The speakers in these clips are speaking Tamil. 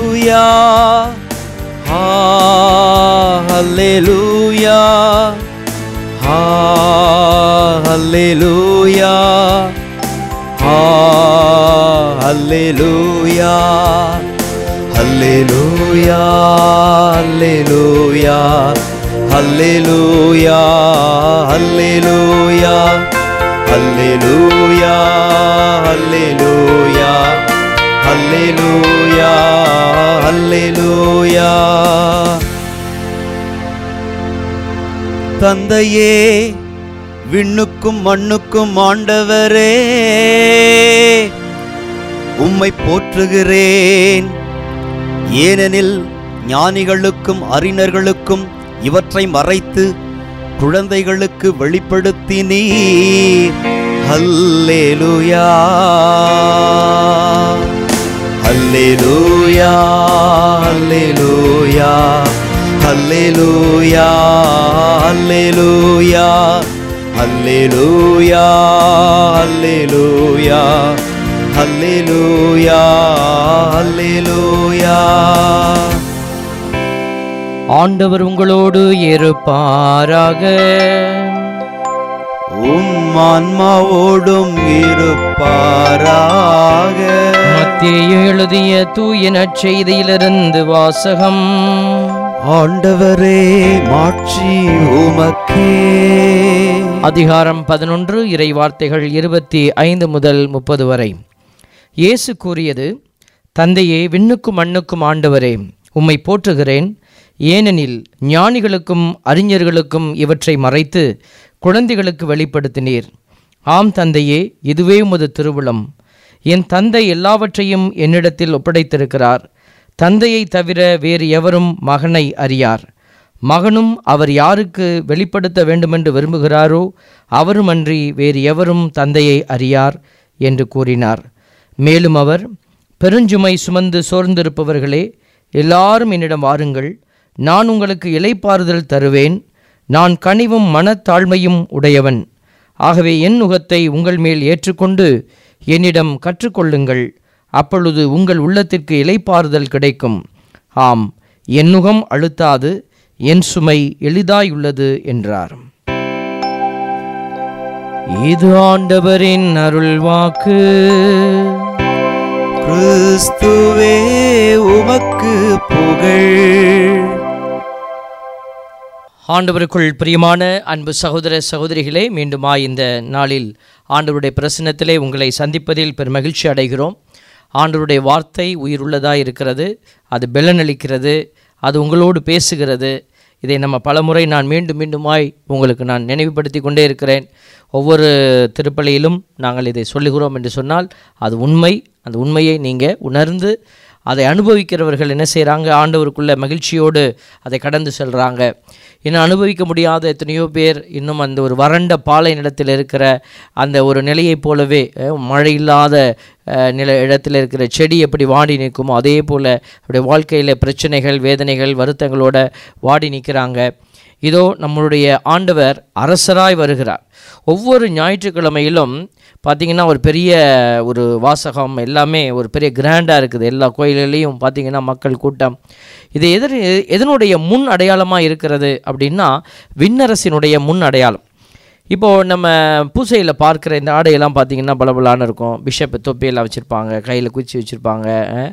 Hallelujah. Hallelujah. Hallelujah. Hallelujah. Hallelujah. Hallelujah. Hallelujah. Hallelujah. Hallelujah. Hallelujah. Hallelujah. Hallelujah. தந்தையே விண்ணுக்கும் மண்ணுக்கும் ஆண்டவரே உம்மை போற்றுகிறேன் ஏனெனில் ஞானிகளுக்கும் அறிஞர்களுக்கும் இவற்றை மறைத்து குழந்தைகளுக்கு வெளிப்படுத்தினீர் ஹல்லேலூயா ஹல்லேலூயா ஹல்லேலூயா ஹல்லேலூயா ஹல்லேலூயா ஹல்லேலூயா ஹல்லேலூயா ஹல்லேலூயா ஹல்லேலூயா ஆண்டவர் உங்களோடு இருப்பாராக உம் ஆன்மாவோடும் இருப்பாராக மத்தேயு எழுதிய தூய நற்செய்தியிலிருந்து வாசகம் ஆண்டவரே மாட்சி உமக்கே அதிகாரம் பதினொன்று இறை வார்த்தைகள் இருபத்தி ஐந்து முதல் முப்பது வரை இயேசு கூறியது தந்தையே விண்ணுக்கும் மண்ணுக்கும் ஆண்டவரே உம்மை போற்றுகிறேன் ஏனெனில் ஞானிகளுக்கும் அறிஞர்களுக்கும் இவற்றை மறைத்து குழந்தைகளுக்கு வெளிப்படுத்தினீர் ஆம் தந்தையே இதுவே உமது திருவுளம் என் தந்தை எல்லாவற்றையும் என்னிடத்தில் ஒப்படைத்திருக்கிறார் தந்தையை தவிர வேறு எவரும் மகனை அறியார் மகனும் அவர் யாருக்கு வெளிப்படுத்த வேண்டுமென்று விரும்புகிறாரோ அவருமன்றி வேறு எவரும் தந்தையை அறியார் என்று கூறினார் மேலும் அவர் பெருஞ்சுமை சுமந்து சோர்ந்திருப்பவர்களே எல்லாரும் என்னிடம் வாருங்கள் நான் உங்களுக்கு இளைப்பாறுதல் தருவேன் நான் கனிவும் மனத்தாழ்மையும் உடையவன் ஆகவே என் நுகத்தை உங்கள் மேல் ஏற்றுக்கொண்டு என்னிடம் கற்றுக்கொள்ளுங்கள் அப்பொழுது உங்கள் உள்ளத்திற்கு இளைப்பாறுதல் கிடைக்கும் ஆம் என் நுகம் அழுத்தாது என் சுமை எளிதாயுள்ளது என்றார் இது ஆண்டவரின் அருள்வாக்கு கிறிஸ்துவே உமக்கு புகழ் ஆண்டவருக்குள் பிரியமான அன்பு சகோதர சகோதரிகளே மீண்டுமா இந்த நாளில் ஆண்டவருடைய பிரசன்னத்திலே உங்களை சந்திப்பதில் பெரும் மகிழ்ச்சி அடைகிறோம் ஆண்டவருடைய வார்த்தை உயிருள்ளதாக இருக்கிறது அது பெலனளிக்கிறது அது உங்களோடு பேசுகிறது இதை நம்ம பலமுறை நான் மீண்டும் மீண்டுமாய் உங்களுக்கு நான் நினைவுபடுத்தி கொண்டே இருக்கிறேன் ஒவ்வொரு திருப்பலியிலும் நாங்கள் இதை சொல்லுகிறோம் என்று சொன்னால் அது உண்மை அந்த உண்மையை நீங்கள் உணர்ந்து அதை அனுபவிக்கிறவர்கள் என்ன செய்கிறாங்க ஆண்டவருக்குள்ள மகிழ்ச்சியோடு அதை கடந்து செல்கிறாங்க இன்னும் அனுபவிக்க முடியாத எத்தனையோ பேர் இன்னும் அந்த ஒரு வறண்ட பாலை நிலத்தில் இருக்கிற அந்த ஒரு நிலையைப் போலவே அஹ், மழை இல்லாத அஹ், நில இடத்தில் இருக்கிற செடி எப்படி வாடி நிற்குமோ அதே போல் அப்படியே வாழ்க்கையில் பிரச்சனைகள் வேதனைகள் வருத்தங்களோட வாடி நிற்கிறாங்க இதோ நம்மளுடைய ஆண்டவர் அரசராய் வருகிறார் ஒவ்வொரு ஞாயிற்றுக்கிழமையிலும் பார்த்திங்கன்னா ஒரு பெரிய ஒரு வாசகம் எல்லாமே ஒரு பெரிய கிராண்டாக இருக்குது எல்லா கோயில்களையும் பார்த்திங்கன்னா மக்கள் கூட்டம் இது எதிர் எதனுடைய முன் அடையாளமாக இருக்கிறது அப்படின்னா விண்ணரசினுடைய முன் அடையாளம் இப்போது நம்ம பூசையில் பார்க்குற இந்த ஆடையெல்லாம் பார்த்தீங்கன்னா பலபலான்னு இருக்கும் பிஷப் தொப்பியெல்லாம் வச்சுருப்பாங்க கையில் குச்சி வச்சுருப்பாங்க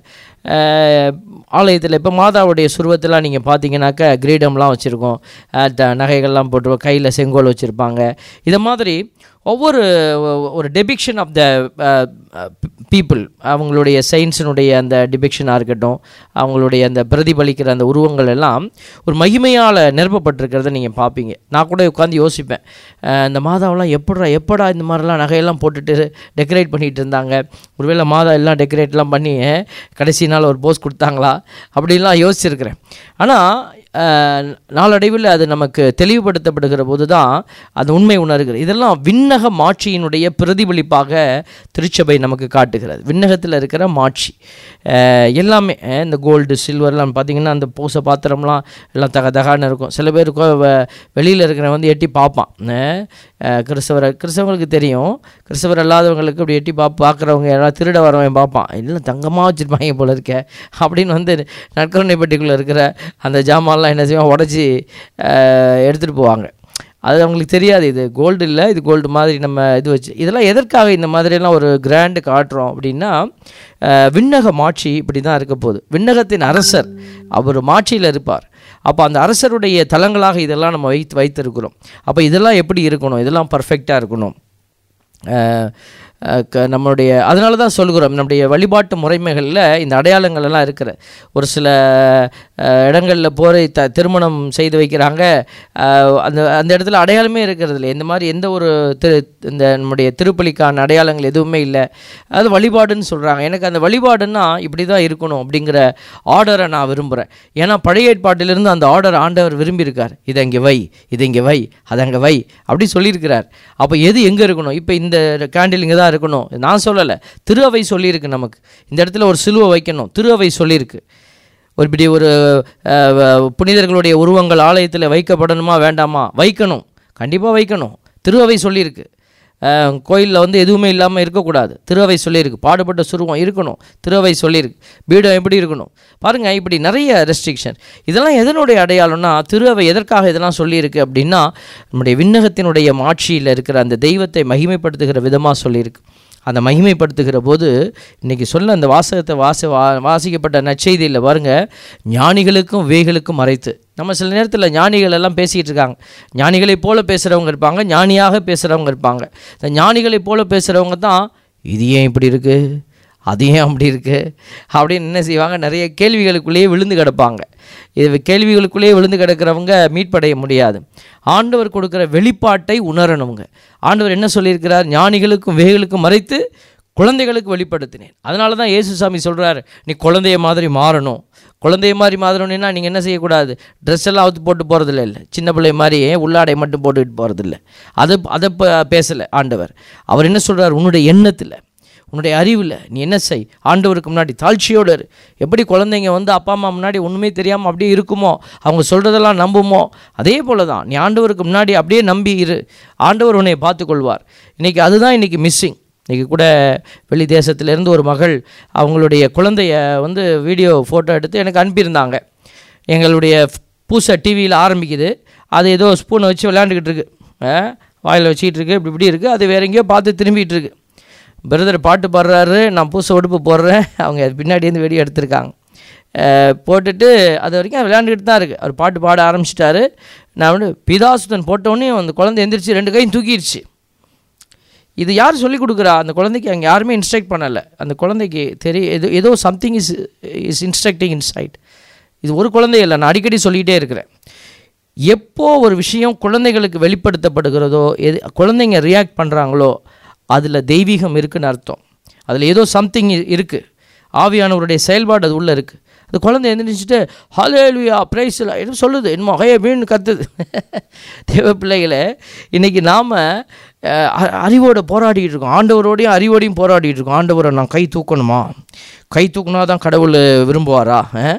ஆலயத்தில் இப்போ மாதாவுடைய சுருவத்தெல்லாம் நீங்கள் பார்த்தீங்கன்னாக்கா கிரீடம்லாம் வச்சுருக்கோம் அஹ் த- நகைகள்லாம் போட்டு கையில் செங்கோல் வச்சுருப்பாங்க இதை மாதிரி ஒவ்வொரு ஒ- ஒரு டெபிக்ஷன் ஆஃப் த பீப்புள் அவங்களுடைய சயின்ஸினுடைய அந்த டிபிக்ஷனாக இருக்கட்டும் அவங்களுடைய அந்த பிரதிபலிக்கிற அந்த உருவங்கள் எல்லாம் ஒரு மகிமையால் நிரப்பப்பட்டிருக்கிறத நீங்கள் பார்ப்பீங்க நான் கூட உட்காந்து யோசிப்பேன் அஹ் இந்த மாதாவெல்லாம் எப்படா எப்படா இந்த மாதிரிலாம் நகையெல்லாம் போட்டுட்டு டெக்கரேட் பண்ணிகிட்டு இருந்தாங்க ஒருவேளை மாதா எல்லாம் டெக்கரேட்லாம் பண்ணி அஹ், கடைசி நாள் ஒரு போஸ் கொடுத்தாங்களா அப்படின்லாம் யோசிச்சிருக்கிறேன் ஆனால் நாளடைவில் அது நமக்கு தெளிவுபடுத்தப்படுகிற போது தான் அது உண்மை உணர்கிறது இதெல்லாம் விண்ணக மாட்சியினுடைய பிரதிபலிப்பாக திருச்சபை நமக்கு காட்டுகிறது விண்ணகத்தில் இருக்கிற மாட்சி அஹ், எல்லாமே அஹ், இந்த கோல்டு சில்வர்லாம் பார்த்தீங்கன்னா அந்த பூச பாத்திரம்லாம் எல்லாம் தக தகான்னு இருக்கும் சில பேர் வெளியில் இருக்கிற வந்து எட்டி பார்ப்பான் அஹ், அஹ், கிறிஸ்தவரை கிறிஸ்தவங்களுக்கு தெரியும் கிறிஸ்தவர் அல்லாதவங்களுக்கு அப்படி எட்டி பா பார்க்குறவங்க யாராவது திருட வரவன் பார்ப்பான் இல்லை தங்கமாக வச்சுருப்பாங்க போல இருக்க அப்படின்னு வந்து நற்கருணைப்பட்டிக்குள்ளே இருக்கிற அந்த ஜாமான்லாம் என்ன செய்வான் உடச்சி எடுத்துகிட்டு போவாங்க அது அவங்களுக்கு தெரியாது இது கோல்டு இல்லை இது கோல்டு மாதிரி நம்ம இது வச்சு இதெல்லாம் எதற்காக இந்த மாதிரியெல்லாம் ஒரு கிராண்டு காட்டுறோம் அப்படின்னா அஹ், விண்ணக மாட்சி இப்படி தான் இருக்க போகுது விண்ணகத்தின் அரசர் அவர் மாட்சியில் இருப்பார் அப்போ அந்த அரசருடைய தலங்களாக இதெல்லாம் நம்ம வைத்து வைத்திருக்கிறோம் அப்போ இதெல்லாம் எப்படி இருக்கணும் இதெல்லாம் பர்ஃபெக்டாக இருக்கணும் அஹ், அஹ், க- நம்மளுடைய அதனால தான் சொல்கிறோம் நம்முடைய வழிபாட்டு முறைமைகளில் இந்த அடையாளங்கள் எல்லாம் இருக்கிற ஒரு சில அஹ், இடங்களில் போரை த திருமணம் செய்து வைக்கிறாங்க அஹ், அந்த அந்த இடத்துல அடையாளமே இருக்கிறது இல்லை இந்த மாதிரி எந்த ஒரு திரு இந்த நம்முடைய திருப்பலிக்கான அடையாளங்கள் எதுவுமே இல்லை அது வழிபாடுன்னு சொல்கிறாங்க எனக்கு அந்த வழிபாடுன்னா இப்படி தான் இருக்கணும் அப்படிங்கிற ஆர்டரை நான் விரும்புகிறேன் ஏன்னா பழைய ஏற்பாட்டிலிருந்து அந்த ஆர்டர் ஆண்டவர் விரும்பியிருக்கார் இதை இங்கே வை இதை இங்கே வை அதை அங்கே வை அப்படி சொல்லியிருக்கிறார் அப்போ எது எங்கே இருக்கணும் இப்போ இந்த கேண்டில் இங்கே தான் இருக்கணும் நான் சொல்லலை திரு அவை சொல்லியிருக்கு நமக்கு இந்த இடத்துல ஒரு சிலுவை வைக்கணும் திரு அவை சொல்லியிருக்கு ஒரு இப்படி ஒரு அஹ், வ- புனிதர்களுடைய உருவங்கள் ஆலயத்தில் வைக்கப்படணுமா வேண்டாமா வைக்கணும் கண்டிப்பாக வைக்கணும் திரு அவை சொல்லியிருக்கு கோயிலில் வந்து எதுவுமே இல்லாமல் இருக்கக்கூடாது திருவை சொல்லியிருக்கு பாடுபட்ட சுருவம் இருக்கணும் திருவை சொல்லியிருக்கு பீடம் எப்படி இருக்கணும் பாருங்கள் இப்படி நிறைய ரெஸ்ட்ரிக்ஷன் இதெல்லாம் எதனுடைய அடையாளம்னா திருவை எதற்காக இதெல்லாம் சொல்லியிருக்கு அப்படின்னா நம்முடைய விண்ணகத்தினுடைய மாட்சியில் இருக்கிற அந்த தெய்வத்தை மகிமைப்படுத்துகிற விதமாக சொல்லியிருக்கு அந்த மகிமைப்படுத்துகிற போது இன்றைக்கி சொல்ல அந்த வாசகத்தை வாச வா வாசிக்கப்பட்ட நற்செய்தியில் பாருங்கள் ஞானிகளுக்கும் வேகளுக்கும் மறைத்து நம்ம சில நேரத்தில் ஞானிகள் எல்லாம் பேசிகிட்டு இருக்காங்க ஞானிகளைப் போல பேசுகிறவங்க இருப்பாங்க ஞானியாக பேசுகிறவங்க இருப்பாங்க இந்த ஞானிகளைப் போல பேசுகிறவங்க தான் இது ஏன் இப்படி இருக்குது அது ஏன் அப்படி இருக்குது அப்படின்னு என்ன செய்வாங்க நிறைய கேள்விகளுக்குள்ளேயே விழுந்து கிடப்பாங்க இது கேள்விகளுக்குள்ளேயே விழுந்து கிடக்கிறவங்க மீட்படைய முடியாது ஆண்டவர் கொடுக்குற வெளிப்பாட்டை உணரணுங்க ஆண்டவர் என்ன சொல்லியிருக்கிறார் ஞானிகளுக்கும் வேகளுக்கும் மறைத்து குழந்தைகளுக்கு வெளிப்படுத்தினேன் அதனால தான் இயேசுசாமி சொல்கிறார் நீ குழந்தைய மாதிரி மாறணும் குழந்தைய மாதிரி மாறணும்னா நீங்கள் என்ன செய்யக்கூடாது ட்ரெஸ் எல்லாம் அவுத்து போட்டு போகிறதில்ல இல்லை சின்ன பிள்ளை மாதிரி உள்ளாடை மட்டும் போட்டுக்கிட்டு போகிறதில்ல அதை அதை ப- பேசலை ஆண்டவர் அவர் என்ன சொல்கிறார் உன்னுடைய எண்ணத்தில் உன்னுடைய அறிவில் நீ என்ன செய் ஆண்டவருக்கு முன்னாடி தாழ்ச்சியோடு இரு எப்படி குழந்தைங்க வந்து அப்பா அம்மா முன்னாடி ஒன்றுமே தெரியாமல் அப்படியே இருக்குமோ அவங்க சொல்கிறதெல்லாம் நம்புமோ அதே போல தான் நீ ஆண்டவருக்கு முன்னாடி அப்படியே நம்பி இரு ஆண்டவர் உன்னை பார்த்துக்கொள்வார் இன்றைக்கி அதுதான் இன்றைக்கி மிஸ்ஸிங் இன்றைக்கி கூட வெளி தேசத்திலேருந்து ஒரு மகள் அவங்களுடைய குழந்தைய வந்து வீடியோ ஃபோட்டோ எடுத்து எனக்கு அனுப்பியிருந்தாங்க எங்களுடைய பூசை டிவியில் ஆரம்பிக்குது அது ஏதோ ஸ்பூனை வச்சு விளையாண்டுக்கிட்டு இருக்கு அஹ், வாயில் வச்சுக்கிட்டு இருக்கு இப்படி இப்படி இருக்குது அது வேற எங்கேயோ பார்த்து திரும்பிட்டு இருக்கு பிரதர் பாட்டு பாடுறாரு நான் பூசை உடுப்பு போடுறேன் அவங்க அது பின்னாடி இருந்து வீடியோ எடுத்திருக்காங்க அஹ், போட்டுட்டு அது வரைக்கும் விளையாண்டுக்கிட்டு தான் இருக்குது அவர் பாட்டு பாட ஆரம்பிச்சிட்டாரு நான் வந்து பிதாசுதன் போட்டோடனே அந்த குழந்தை எந்திரிச்சு ரெண்டு கையும் தூக்கிடுச்சு இது யார் சொல்லி கொடுக்குறா அந்த குழந்தைக்கு அங்கே யாருமே இன்ஸ்ட்ரக்ட் பண்ணலை அந்த குழந்தைக்கு தெரிய ஏதோ ஏதோ something is is instructing inside இது ஒரு குழந்தை இல்லை நான் அடிக்கடி சொல்லிகிட்டே இருக்கிறேன் எப்போ ஒரு விஷயம் குழந்தைகளுக்கு வெளிப்படுத்தப்படுகிறதோ எது குழந்தைங்க ரியாக்ட் பண்ணுறாங்களோ அதில் தெய்வீகம் இருக்குன்னு அர்த்தம் அதில் ஏதோ சம்திங் இருக்குது ஆவியானவருடைய செயல்பாடு அது உள்ளே இருக்குது அது குழந்தை எந்திரிச்சிட்டு ஹலேலுயா பிரைஸ்ல எதுவும் சொல்லுது என்னமோ ஹே வீண் கத்துது தேவ பிள்ளைகளை இன்றைக்கி நாம் அறிவோட போராடிட்டு இருக்கோம் ஆண்டவரோடையும் அறிவோடையும் போராடிட்டு இருக்கோம் ஆண்டவரை நான் கை தூக்கணுமா கை தூக்குனா தான் கடவுள் விரும்புவாரா அஹ்?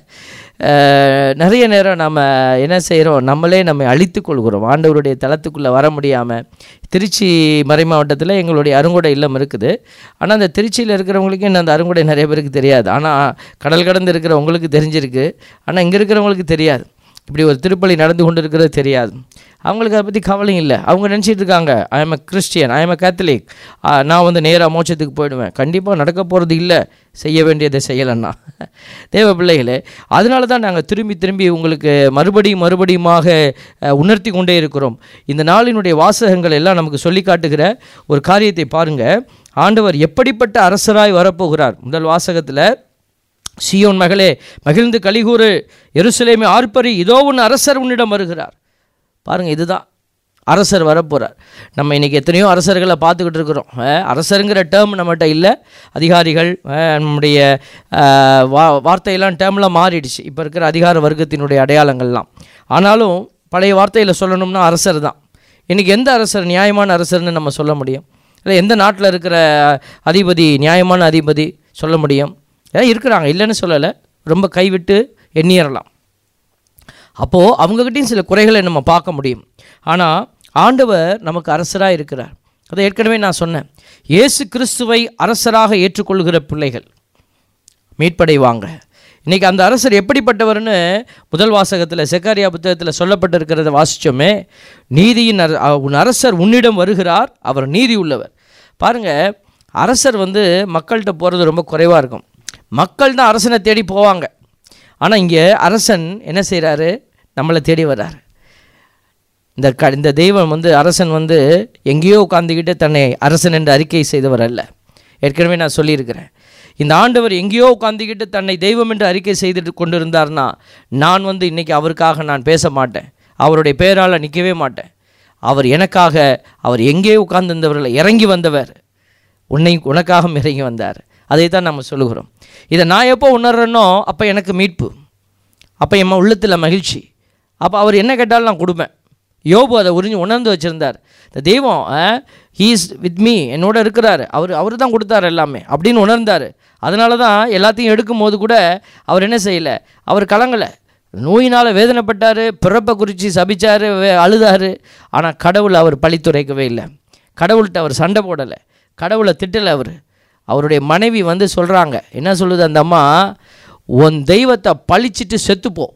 அஹ், நிறைய நேரம் நம்ம என்ன செய்கிறோம் நம்மளே நம்மை அழித்து கொள்கிறோம் ஆண்டவருடைய தளத்துக்குள்ளே வர முடியாமல் திருச்சி மறை மாவட்டத்தில் எங்களுடைய அருங்கொடை இல்லம் இருக்குது ஆனால் அந்த திருச்சியில் இருக்கிறவங்களுக்கு இன்னும் அந்த அருங்கொடை நிறைய பேருக்கு தெரியாது ஆனால் கடல் கடந்து இருக்கிறவங்களுக்கு தெரிஞ்சிருக்கு ஆனால் இங்கே இருக்கிறவங்களுக்கு தெரியாது இப்படி ஒரு திருப்பலி நடந்து கொண்டு இருக்கிறது தெரியாது அவங்களுக்கு அதை பற்றி கவலையும் இல்லை அவங்க நினச்சிட்டு இருக்காங்க I am a Christian I am a Catholic நான் வந்து நேராக மோட்சத்துக்கு போயிடுவேன் கண்டிப்பாக நடக்க போகிறது இல்லை செய்ய வேண்டியதை செய்யலைன்னா தேவ பிள்ளைகளே அதனால தான் நாங்கள் திரும்பி திரும்பி உங்களுக்கு மறுபடியும் மறுபடியுமாக அஹ், உணர்த்தி கொண்டே இருக்கிறோம் இந்த நாளினுடைய வாசகங்கள் எல்லாம் நமக்கு சொல்லி காட்டுகிற ஒரு காரியத்தை பாருங்கள் ஆண்டவர் எப்படிப்பட்ட அரசராய் வரப்போகிறார் முதல் வாசகத்தில் சியோன் மகளே மகிழ்ந்து கலிகூறு எருசலேமே ஆர்ப்பரி இதோ உன் அரசர் உன்னிடம் வருகிறார் பாருங்கள் இதுதான் அரசர் வரப்போகிறார் நம்ம இன்றைக்கி எத்தனையோ அரசர்களை பார்த்துக்கிட்டு இருக்கிறோம் அஹ், அரசருங்கிற டேர்ம் நம்மகிட்ட இல்லை அதிகாரிகள் அஹ், நம்முடைய அஹ், வா வார்த்தையெல்லாம் டேர்ம்லாம் மாறிடுச்சு இப்போ இருக்கிற அதிகார வர்க்கத்தினுடைய அடையாளங்கள்லாம் ஆனாலும் பழைய வார்த்தையில் சொல்லணும்னா அரசர் தான் இன்றைக்கி எந்த அரசர் நியாயமான அரசர்னு நம்ம சொல்ல முடியும் இல்லை எந்த நாட்டில் இருக்கிற அதிபதி நியாயமான அதிபதி சொல்ல முடியும் ஏன் இருக்கிறாங்க இல்லைன்னு சொல்லலை ரொம்ப கைவிட்டு எண்ணியறலாம் அப்போது அவங்கக்கிட்டையும் சில குறைகளை நம்ம பார்க்க முடியும் ஆனால் ஆண்டவர் நமக்கு அரசராக இருக்கிறார் அதை ஏற்கனவே நான் சொன்னேன் இயேசு கிறிஸ்துவை அரசராக ஏற்றுக்கொள்கிற பிள்ளைகள் மீட்படைவாங்க இன்றைக்கி அந்த அரசர் எப்படிப்பட்டவர்னு முதல் வாசகத்தில் செக்காரியா புத்தகத்தில் சொல்லப்பட்டிருக்கிறத வாசித்தோமே நீதியின் அர- அ- உன் அரசர் உன்னிடம் வருகிறார் அவர் நீதி உள்ளவர் பாருங்கள் அரசர் வந்து மக்கள்கிட்ட போகிறது ரொம்ப குறைவாக இருக்கும் மக்கள் தான் அரசனை தேடி போவாங்க ஆனால் இங்கே அரசன் என்ன செய்கிறாரு நம்மளை தேடி வர்றாரு இந்த க இந்த தெய்வம் வந்து அரசன் வந்து எங்கேயோ உட்காந்துக்கிட்டு தன்னை அரசன் என்று அறிக்கை செய்தவர் அல்ல ஏற்கனவே நான் சொல்லியிருக்கிறேன் இந்த ஆண்டவர் எங்கேயோ உட்காந்துக்கிட்டு தன்னை தெய்வம் என்று அறிக்கை செய்துட்டு கொண்டிருந்தார்னா நான் வந்து இன்றைக்கி அவருக்காக நான் பேச மாட்டேன் அவருடைய பேரால் நிற்கவே மாட்டேன் அவர் எனக்காக அவர் எங்கேயோ உட்கார்ந்திருந்தவர்களை இறங்கி வந்தவர் உன்னை உனக்காக இறங்கி வந்தார் அதை தான் நம்ம சொல்லுகிறோம் இதை நான் எப்போ உணர்றேனோ அப்போ எனக்கு மீட்பு அப்போ என் உள்ளத்தில் மகிழ்ச்சி அப்போ அவர் என்ன கேட்டாலும் நான் கொடுப்பேன் யோபு அதை உறிஞ்சு உணர்ந்து வச்சுருந்தார் இந்த தெய்வம் ஹீஸ் வித் மீ என்னோட இருக்கிறார் அவர் அவர் தான் கொடுத்தார் எல்லாமே அப்படின்னு உணர்ந்தார் அதனால தான் எல்லாத்தையும் எடுக்கும் போது கூட அவர் என்ன செய்யலை அவர் கலங்கலை நோயினால் வேதனைப்பட்டார் பிறப்பை குறித்து சபிச்சார் அழுதார் ஆனால் கடவுள் அவர் பழித்துரைக்கவே இல்லை கடவுள்கிட்ட அவர் சண்டை போடலை கடவுளை திட்டலை அவர் அவருடைய மனைவி வந்து சொல்கிறாங்க என்ன சொல்லுது அந்த அம்மா உன் தெய்வத்தை பழிச்சிட்டு செத்துப்போ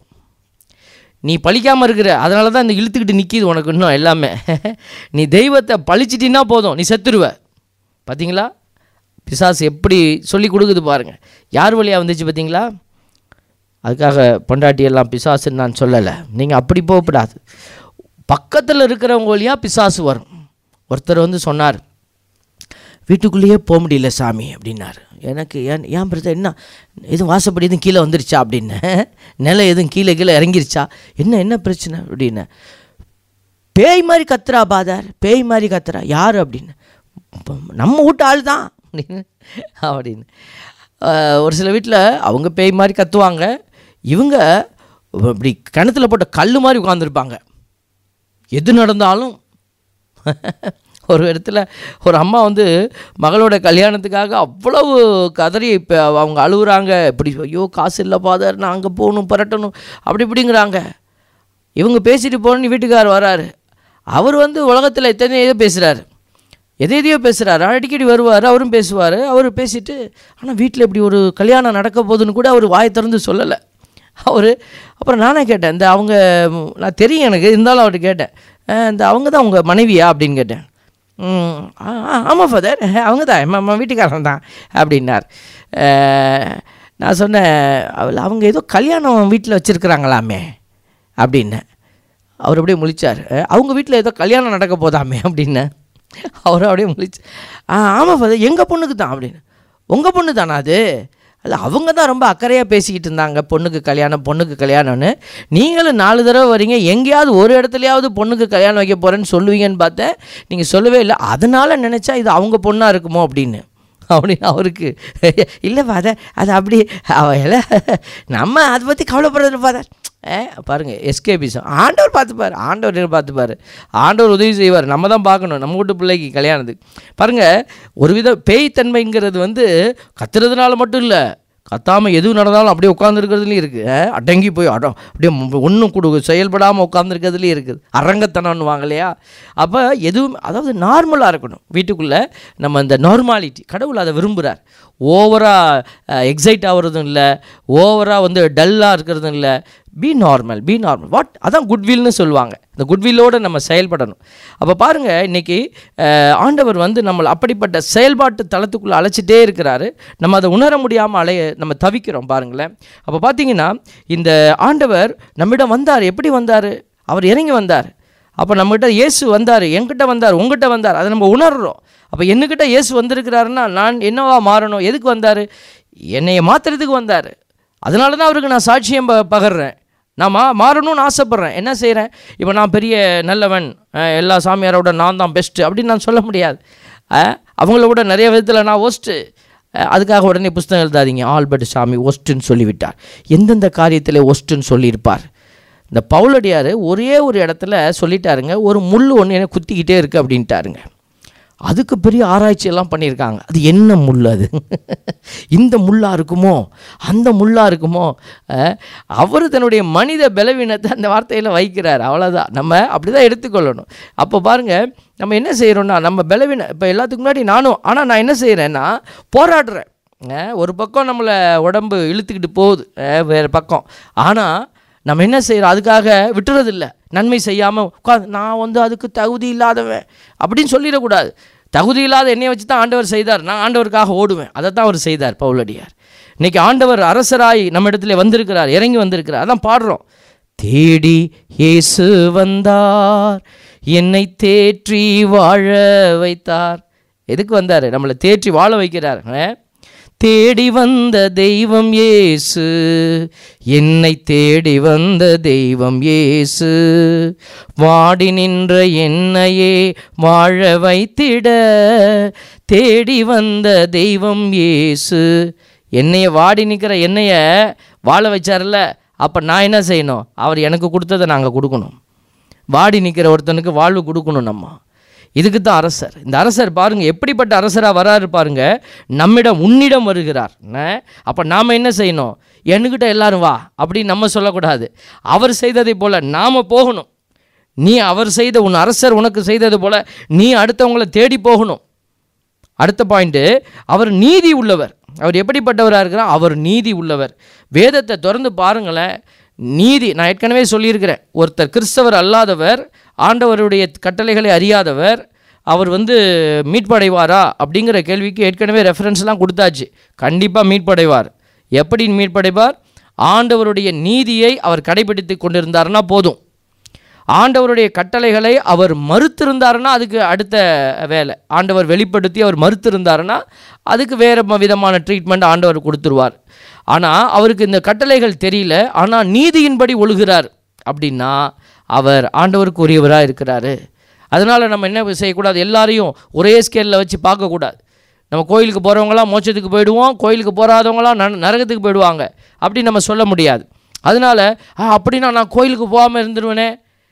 நீ பழிக்காமல் இருக்கிற அதனால தான் இந்த இழுத்துக்கிட்டு நிற்கிது உனக்கு இன்னும் எல்லாமே நீ தெய்வத்தை பழிச்சிட்டின்னா போதும் நீ செத்துருவ பார்த்தீங்களா பிசாசு எப்படி சொல்லி கொடுக்குது பாருங்கள் யார் வழியாக வந்துச்சு பார்த்தீங்களா அதுக்காக பொண்டாட்டி எல்லாம் பிசாசுன்னு நான் சொல்லலை நீங்கள் அப்படி போகக்கூடாது பக்கத்தில் இருக்கிறவங்க வழியாக பிசாசு வரும் ஒருத்தர் வந்து சொன்னார் வீட்டுக்குள்ளேயே போக முடியல சாமி அப்படின்னாரு எனக்கு ஏன் ஏன் பிரச்சனை என்ன எதுவும் வாசப்படி எதுவும் கீழே வந்துருச்சா அப்படின்னு நிலம் எதுவும் கீழே கீழே இறங்கிருச்சா என்ன என்ன பிரச்சனை அப்படின்னு பேய் மாதிரி கத்துறா பாதார் பேய் மாதிரி கத்துறா யார் அப்படின்னு "இப்ப நம்ம வீட்டு ஆள் தான் அப்படின்னு அப்படின்னு ஆஹ், ஒரு சில வீட்டில் அவங்க பேய் மாதிரி கத்துவாங்க இவங்க இப்படி கிணத்துல போட்ட கல் மாதிரி உட்காந்துருப்பாங்க எது நடந்தாலும் ஒரு இடத்துல ஒரு அம்மா வந்து மகளோட கல்யாணத்துக்காக அவ்வளவு கதறி இப்போ அவங்க அழுகுறாங்க இப்படி ஐயோ காசு இல்லை ஃபாதர் நான் அங்கே போகணும் பரட்டணும் அப்படி இப்படிங்கிறாங்க இவங்க பேசிட்டு போகணுன்னு வீட்டுக்கார் வராரு அவர் வந்து உலகத்தில் எத்தனை ஏதோ பேசுகிறாரு எதை எதையோ பேசுகிறாரு அடிக்கடி வருவார் அவரும் பேசுவார் அவர் பேசிட்டு ஆனால் வீட்டில் இப்படி ஒரு கல்யாணம் நடக்க போகுதுன்னு கூட அவர் வாயை திறந்து சொல்லலை அவர் அப்புறம் நானே கேட்டேன் இந்த அவங்க ம், நான் தெரியும் எனக்கு இருந்தாலும் அவர்கிட்ட கேட்டேன் "அஹ், இந்த அவங்க தான் உங்கள் மனைவியா அப்படின்னு கேட்டேன் "ம், ஆ ஆ, ஆமாம் ஃபாதர் அவங்க தான் நம்ம வீட்டுக்காரன் தான் அப்படின்னார் அஹ், நான் சொன்னேன் அவள் அவங்க ஏதோ கல்யாணம் வீட்டில் வச்சுருக்குறாங்களாமே அப்படின்னேன் அவர் அப்படியே முழிச்சார் "அஹ், அவங்க வீட்டில் ஏதோ கல்யாணம் நடக்க போதாமே அப்படின்னு அவர் அப்படியே முழிச்சு ஆ ஆமாம் ஃபாதர் எங்கள் பொண்ணுக்கு தான் அப்படின்னு உங்கள் பொண்ணு தானா அது அல்ல அவங்க தான் ரொம்ப அக்கறையாக பேசிக்கிட்டு இருந்தாங்க பொண்ணுக்கு கல்யாணம் பொண்ணுக்கு கல்யாணம்னு நீங்களும் நாலு தடவை வரீங்க எங்கேயாவது ஒரு இடத்துலையாவது பொண்ணுக்கு கல்யாணம் வைக்க போகிறேன்னு சொல்லுவீங்கன்னு பார்த்தேன் நீங்கள் சொல்லவே இல்லை அதனால நினச்சா இது அவங்க பொண்ணாக இருக்குமோ அப்படின்னு அப்படின்னு அவருக்கு இல்லை ஃபாதர் அது அப்படி அவ நம்ம அதை பற்றி கவலைப்படுறது ஃபாதர் ஏ பாருங்கள் எஸ்கேபிசம் ஆண்டவர் பார்த்துப்பார் ஆண்டவர் பார்த்துப்பார் ஆண்டவர் உதவி செய்வார் நம்ம தான் பார்க்கணும் நம்ம வீட்டு பிள்ளைக்கு கல்யாணத்துக்கு பாருங்கள் ஒரு வித பேய்த்தன்மைங்கிறது வந்து கத்துறதுனால மட்டும் இல்லை கத்தாமல் எது நடந்தாலும் அப்படியே உட்காந்துருக்கிறதுலையும் இருக்குது அடங்கி போய் அடம் அப்படியே ஒன்றும் கொடு செயல்படாமல் உட்காந்துருக்கிறதுலையும் இருக்குது அரங்கத்தனம்னு வாங்க இல்லையா அப்போ எதுவும் அதாவது நார்மலாக இருக்கணும் வீட்டுக்குள்ளே நம்ம இந்த நார்மாலிட்டி கடவுள் அதை விரும்புகிறார் ஓவராக எக்ஸைட் ஆகிறதும் இல்லை ஓவராக வந்து டல்லாக இருக்கிறதும் இல்லை be normal be normal what அதான் குட்வில்னு சொல்லுவாங்க இந்த குட்வில்லோடு நம்ம செயல்படணும் அப்போ பாருங்கள் இன்றைக்கி ஆண்டவர் வந்து நம்மளை அப்படிப்பட்ட செயல்பாட்டு தளத்துக்குள்ளே அழைச்சிட்டே இருக்கிறாரு நம்ம அதை உணர முடியாமல் அலைய நம்ம தவிக்கிறோம் பாருங்களேன் அப்போ பார்த்தீங்கன்னா இந்த ஆண்டவர் நம்மிடம் வந்தார் எப்படி வந்தார் அவர் இறங்கி வந்தார் அப்போ நம்மகிட்ட இயேசு வந்தார் என்கிட்ட வந்தார் உங்ககிட்ட வந்தார் அதை நம்ம உணர்றோம் அப்போ என்னக்கிட்ட இயேசு வந்திருக்கிறாருன்னா நான் என்னவா மாறணும் எதுக்கு வந்தார் என்னைய மாற்றுறதுக்கு வந்தார் அதனால தான் அவருக்கு நான் சாட்சியம் ப பகர்றேன் நான் மா மாறணும்னு ஆசைப்பட்றேன் என்ன செய்கிறேன் இப்போ நான் பெரிய நல்லவன் அஹ், எல்லா சாமியாரோட நான் தான் பெஸ்ட்டு அப்படின்னு நான் சொல்ல முடியாது அஹ், அவங்கள விட நிறைய விதத்தில் நான் ஒஸ்ட்டு அதுக்காக உடனே புஸ்தகம் எழுதாதீங்க ஆல்பர்ட் சாமி ஒஸ்ட்டுன்னு சொல்லிவிட்டார் எந்தெந்த காரியத்தில் ஒஸ்ட்டுன்னு சொல்லியிருப்பார் இந்த பவுலடியார் ஒரே ஒரு இடத்துல சொல்லிட்டாருங்க ஒரு முள் ஒன்று என்ன குத்திக்கிட்டே இருக்குது அப்படின்ட்டாருங்க அதுக்கு பெரிய ஆராய்ச்சி எல்லாம் பண்ணியிருக்காங்க அது என்ன முள் அது இந்த முள்ளா இருக்குமோ அந்த முள்ளா இருக்குமோ அவர் தன்னுடைய மனித பலவீனத்தை அந்த வார்த்தையில் வைக்கிறார் அவ்வளோதான் நம்ம அப்படி தான் எடுத்துக்கொள்ளணும் அப்போ பாருங்கள் நம்ம என்ன செய்கிறோன்னா நம்ம பலவீன இப்போ எல்லாத்துக்கு முன்னாடி நானும் ஆனால் நான் என்ன செய்கிறேன்னா போராடுறேன் அஹ், ஒரு பக்கம் நம்மளை உடம்பு இழுத்துக்கிட்டு போகுது அஹ், வேறு பக்கம் ஆனால் நம்ம என்ன செய்கிறோம் அதுக்காக விட்டுறதில்ல நன்மை செய்யாமல் உட்காந்து நான் வந்து அதுக்கு தகுதி இல்லாதவன் அப்படின்னு சொல்லிடக்கூடாது தகுதி இல்லாத என்னைய வச்சு தான் ஆண்டவர் செய்தார் நான் ஆண்டவருக்காக ஓடுவேன் அதை தான் அவர் செய்தார் பவுலடியார் இன்னைக்கு ஆண்டவர் அரசராய் நம்ம இடத்துல வந்திருக்கிறார் இறங்கி வந்திருக்கிறார் அதான் பாடுறோம் தேடி இயேசு வந்தார் என்னை தேற்றி வாழ வைத்தார் எதுக்கு வந்தார் நம்மளை தேற்றி வாழ வைக்கிறார் ஆ? தேடி வந்த தெய்வம் இயேசு என்னை தேடி வந்த தெய்வம் இயேசு வாடி நின்ற என்னையே வாழ வைத்திட தேடி வந்த தெய்வம் இயேசு என்னைய வாடி நிற்கிற என்னைய வாழ வச்சார்ல அப்போ நான் என்ன செய்யணும் அவர் எனக்கு கொடுத்ததை நாங்கள் கொடுக்கணும் வாடி நிற்கிற ஒருத்தனுக்கு வாழ்வு கொடுக்கணும் நம்ம இதுக்கு தான் அரசர் இந்த அரசர் பாருங்க எப்படிப்பட்ட அரசராக வராரு பாருங்க நம்மிடம் உன்னிடம் வருகிறார் அப்போ நாம் என்ன செய்யணும் என்கிட்ட எல்லாரும் வா அப்படின்னு நம்ம சொல்லக்கூடாது அவர் செய்ததை போல நாம் போகணும் நீ அவர் செய்த உன் அரசர் உனக்கு செய்தது போல நீ அடுத்தவங்களை தேடி போகணும் அடுத்த பாயிண்ட்டு அவர் நீதி உள்ளவர் அவர் எப்படிப்பட்டவராக இருக்கிறார் அவர் நீதி உள்ளவர் வேதத்தை திறந்து பாருங்களேன் நீதி நான் ஏற்கனவே சொல்லியிருக்கிறேன் ஒருத்தர் கிறிஸ்தவர் அல்லாதவர் ஆண்டவருடைய கட்டளைகளை அறியாதவர் அவர் வந்து மீட்படைவாரா அப்படிங்கிற கேள்விக்கு ஏற்கனவே ரெஃபரன்ஸ்லாம் கொடுத்தாச்சு கண்டிப்பாக மீட்படைவார் எப்படி மீட்படைவார் ஆண்டவருடைய நீதியை அவர் கடைபிடித்து கொண்டிருந்தாருன்னா போதும் ஆண்டவருடைய கட்டளைகளை அவர் மறுத்திருந்தாருன்னா அதுக்கு அடுத்த வேலை ஆண்டவர் வெளிப்படுத்தி அவர் மறுத்திருந்தாருன்னா அதுக்கு வேறு ம- விதமான ட்ரீட்மெண்ட் ஆண்டவர் கொடுத்துருவார் ஆனால் அவருக்கு இந்த கட்டளைகள் தெரியல ஆனால் நீதியின்படி ஒழுகிறார் அப்படின்னா அவர் ஆண்டவருக்கு உரியவராக இருக்கிறாரு அதனால் நம்ம என்ன செய்யக்கூடாது எல்லாரையும் ஒரே ஸ்கேலில் வச்சு பார்க்கக்கூடாது நம்ம கோயிலுக்கு போகிறவங்களாம் மோட்சத்துக்கு போயிடுவோம் கோயிலுக்கு போகாதவங்களாம் ந நரகத்துக்கு போயிடுவாங்க அப்படி நம்ம சொல்ல முடியாது அதனால் ஆ அப்படின்னா நான் கோயிலுக்கு போகாமல் இருந்துருவேனே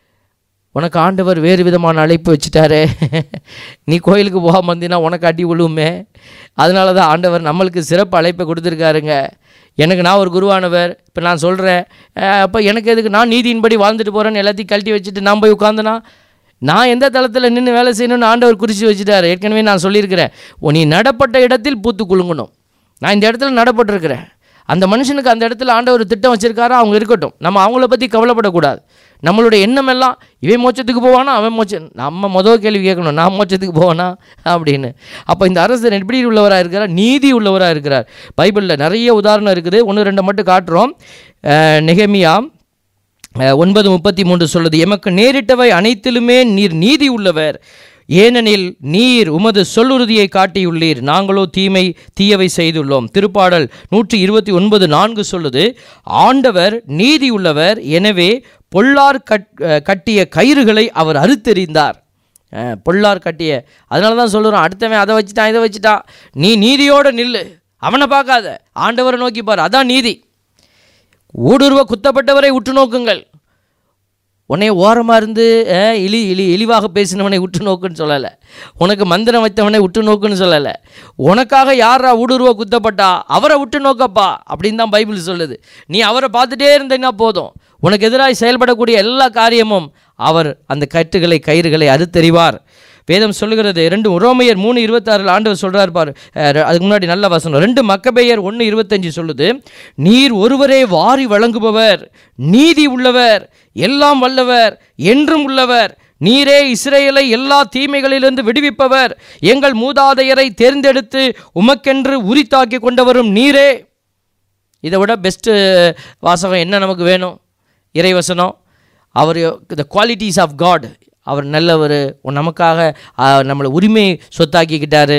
உனக்கு ஆண்டவர் வேறு விதமான அழைப்பு வச்சுட்டாரே நீ கோயிலுக்கு போகாம வந்தீங்கன்னா உனக்கு அடி விழுவுமே அதனால தான் ஆண்டவர் நம்மளுக்கு சிறப்பு அழைப்பை கொடுத்துருக்காருங்க எனக்கு நான் ஒரு குருவானவர் இப்போ நான் சொல்கிறேன் அப்போ எனக்கு எதுக்கு நான் நீதியின்படி வாழ்ந்துட்டு போகிறேன்னு எல்லாத்தையும் கழட்டி வச்சுட்டு நான் போய் உட்காந்தனா நான் எந்த தளத்தில் நின்று வேலை செய்யணும்னு ஆண்டவர் குறித்து வச்சுட்டாரு ஏற்கனவே நான் சொல்லியிருக்கிறேன் உன் நீ நடப்பட்ட இடத்தில் பூத்து குலுங்கணும் நான் இந்த இடத்துல நடப்பட்டிருக்கிறேன் அந்த மனுஷனுக்கு அந்த இடத்துல ஆண்டவர் திட்டம் வச்சிருக்காரா அவங்க இருக்கட்டும் நம்ம அவங்கள பற்றி கவலைப்படக்கூடாது நம்மளுடைய எண்ணம் எல்லாம் இவன் மோட்சத்துக்கு போவானா அவன் மோட்சம் நம்ம முதல் கேள்வி கேட்கணும் நான் மோட்சத்துக்கு போவானா அப்படின்னு அப்போ இந்த அரசர் எப்படி உள்ளவராக இருக்கிறார் நீதி உள்ளவராக இருக்கிறார் பைபிளில் நிறைய உதாரணம் இருக்குது ஒன்று ரெண்டு மட்டும் காட்டுறோம் அஹ் நெகேமியா அஹ் ஒன்பது முப்பத்தி மூன்று சொல்லுது எமக்கு நேரிட்டவை அனைத்திலுமே நீர் நீதி உள்ளவர் ஏனெனில் நீர் உமது சொல்லுறுதியை காட்டியுள்ளீர் நாங்களோ தீமை தீயவை செய்துள்ளோம் திருப்பாடல் நூற்றி இருபத்தி ஒன்பது நான்கு சொல்லுது ஆண்டவர் நீதி உள்ளவர் எனவே பொல்லார் கட் அஹ் கட்டிய கயிறுகளை அவர் அறுத்தெறிந்தார் அஹ் பொல்லார் கட்டிய அதனால தான் சொல்லுறோம் அடுத்தவன் அதை வச்சுட்டான் இதை வச்சுட்டான் நீ நீதியோடு நில்லு அவனை பார்க்காத ஆண்டவரை நோக்கி பாரு அதான் நீதி ஊடுருவ குத்தப்பட்டவரை உற்று நோக்குங்கள் உன்னை ஓரமாக இருந்து அஹ், இழி இழி இழிவாக பேசினவனை உற்று நோக்குன்னு சொல்லலை உனக்கு மந்திரம் வைத்தவனை உற்று நோக்குன்னு சொல்லலை உனக்காக யாரா ஊடுருவ குத்தப்பட்டா அவரை உற்று நோக்கப்பா அப்படின்னு தான் பைபிள் சொல்லுது நீ அவரை பார்த்துட்டே இருந்தீங்கன்னா போதும் உனக்கு எதிராக செயல்படக்கூடிய எல்லா காரியமும் அவர் அந்த கட்டுகளை கயிறுகளை அறுத்தறிவார் வேதம் சொல்லுகிறது ரெண்டு ரோமையர் மூணு இருபத்தாறில் ஆண்டவர் சொல்கிறார் பாரு அஹ் அதுக்கு முன்னாடி நல்ல வசனம் ரெண்டு மக்கபேயர் ஒன்று இருபத்தஞ்சு சொல்லுது நீர் ஒருவரே வாரி வழங்குபவர் நீதி உள்ளவர் எல்லாம் வல்லவர் என்றும் உள்ளவர் நீரே இஸ்ரேலை எல்லா தீமைகளிலிருந்து விடுவிப்பவர் எங்கள் மூதாதையரை தேர்ந்தெடுத்து உமக்கென்று உரித்தாக்கி கொண்டவரும் நீரே இதை விட பெஸ்ட்டு வாசகம் என்ன நமக்கு வேணும் இறைவசனம் அவர் த குவாலிட்டிஸ் ஆஃப் காட் அவர் நல்லவர் நமக்காக ஆ, நம்மளை உரிமை சொத்தாக்கிக்கிட்டாரு